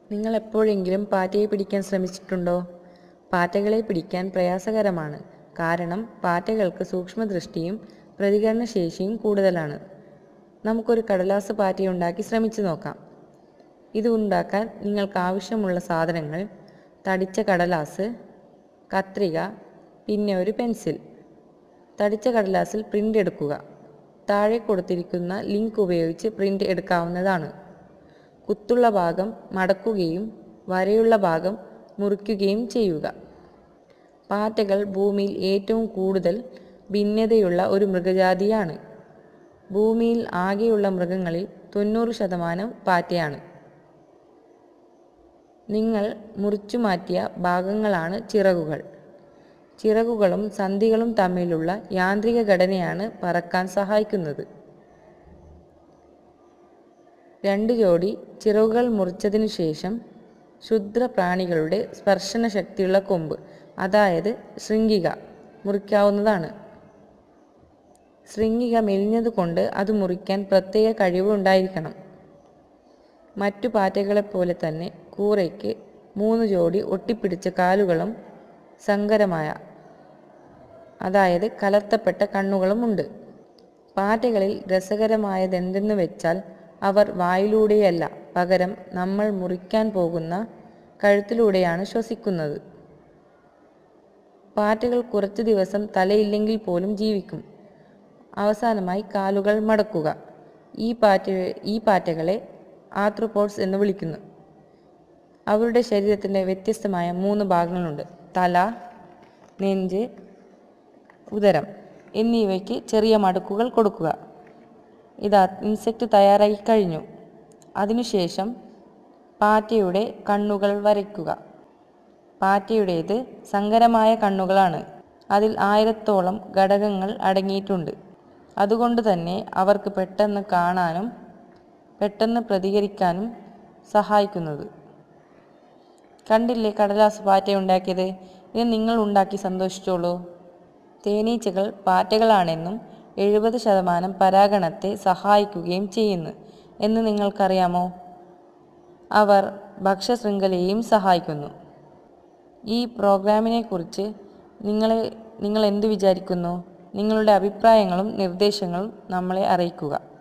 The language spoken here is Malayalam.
നിങ്ങൾ എപ്പോഴെങ്കിലും പാറ്റയെ പിടിക്കാൻ ശ്രമിച്ചിട്ടുണ്ടോ പാറ്റകളെ പിടിക്കാൻ പ്രയാസകരമാണ് കാരണം പാറ്റകൾക്ക് സൂക്ഷ്മദൃഷ്ടിയും പ്രതികരണശേഷിയും കൂടുതലാണ് നമുക്കൊരു കടലാസ് പാറ്റയുണ്ടാക്കി ശ്രമിച്ചു നോക്കാം ഇത് ഉണ്ടാക്കാൻ നിങ്ങൾക്ക് ആവശ്യമുള്ള സാധനങ്ങൾ തടിച്ച കടലാസ് കത്രിക പിന്നെ ഒരു പെൻസിൽ തടിച്ച കടലാസിൽ പ്രിൻ്റ് എടുക്കുക താഴെ കൊടുത്തിരിക്കുന്ന ലിങ്ക് ഉപയോഗിച്ച് പ്രിൻ്റ് എടുക്കാവുന്നതാണ് കുത്തുള്ള ഭാഗം മടക്കുകയും വരയുള്ള ഭാഗം മുറിക്കുകയും ചെയ്യുക പാറ്റകൾ ഭൂമിയിൽ ഏറ്റവും കൂടുതൽ ഭിന്നതയുള്ള ഒരു മൃഗജാതിയാണ് ഭൂമിയിൽ ആകെയുള്ള മൃഗങ്ങളിൽ തൊണ്ണൂറ് ശതമാനം പാറ്റയാണ് നിങ്ങൾ മുറിച്ചു മാറ്റിയ ഭാഗങ്ങളാണ് ചിറകുകൾ ചിറകുകളും സന്ധികളും തമ്മിലുള്ള യാന്ത്രിക ഘടനയാണ് പറക്കാൻ സഹായിക്കുന്നത് രണ്ട് ജോഡി ചിറകുകൾ മുറിച്ചതിനു ശേഷം ക്ഷുദ്ര പ്രാണികളുടെ സ്പർശന ശക്തിയുള്ള കൊമ്പ് അതായത് ശൃംഗിക മുറിക്കാവുന്നതാണ് ശൃംഗിക മെലിഞ്ഞതുകൊണ്ട് അത് മുറിക്കാൻ പ്രത്യേക കഴിവ് ഉണ്ടായിരിക്കണം മറ്റു പാറ്റകളെപ്പോലെ തന്നെ കൂറയ്ക്ക് മൂന്ന് ജോഡി ഒട്ടിപ്പിടിച്ച കാലുകളും സങ്കരമായ അതായത് കലർത്തപ്പെട്ട കണ്ണുകളുമുണ്ട് പാറ്റകളിൽ രസകരമായതെന്തെന്ന് വെച്ചാൽ അവർ വായിലൂടെയല്ല പകരം നമ്മൾ മുറിക്കാൻ പോകുന്ന കഴുത്തിലൂടെയാണ് ശ്വസിക്കുന്നത് പാറ്റകൾ കുറച്ചു ദിവസം തലയില്ലെങ്കിൽ പോലും ജീവിക്കും അവസാനമായി കാലുകൾ മടക്കുക ഈ പാറ്റ ഈ പാറ്റകളെ ആർത്രോപോഡ്സ് എന്ന് വിളിക്കുന്നു അവരുടെ ശരീരത്തിൻ്റെ വ്യത്യസ്തമായ മൂന്ന് ഭാഗങ്ങളുണ്ട് തല നെഞ്ച് ഉദരം എന്നിവയ്ക്ക് ചെറിയ മടുക്കുകൾ കൊടുക്കുക ഇതാ ഇൻസെക്റ്റ് തയ്യാറായി കഴിഞ്ഞു അതിനുശേഷം പാറ്റയുടെ കണ്ണുകൾ വരയ്ക്കുക പാറ്റയുടേത് സങ്കരമായ കണ്ണുകളാണ് അതിൽ ആയിരത്തോളം ഘടകങ്ങൾ അടങ്ങിയിട്ടുണ്ട് അതുകൊണ്ട് തന്നെ അവർക്ക് പെട്ടെന്ന് കാണാനും പെട്ടെന്ന് പ്രതികരിക്കാനും സഹായിക്കുന്നത് കണ്ടില്ലേ കടലാസ് പാറ്റ ഉണ്ടാക്കിയത് ഇത് നിങ്ങൾ ഉണ്ടാക്കി സന്തോഷിച്ചോളൂ തേനീച്ചകൾ പാറ്റകളാണെന്നും എഴുപത് ശതമാനം പരാഗണത്തെ സഹായിക്കുകയും ചെയ്യുന്നു എന്ന് നിങ്ങൾക്കറിയാമോ അവർ ഭക്ഷ്യശൃംഖലയെയും സഹായിക്കുന്നു ഈ പ്രോഗ്രാമിനെക്കുറിച്ച് നിങ്ങൾ നിങ്ങൾ എന്തു വിചാരിക്കുന്നു നിങ്ങളുടെ അഭിപ്രായങ്ങളും നിർദ്ദേശങ്ങളും നമ്മളെ അറിയിക്കുക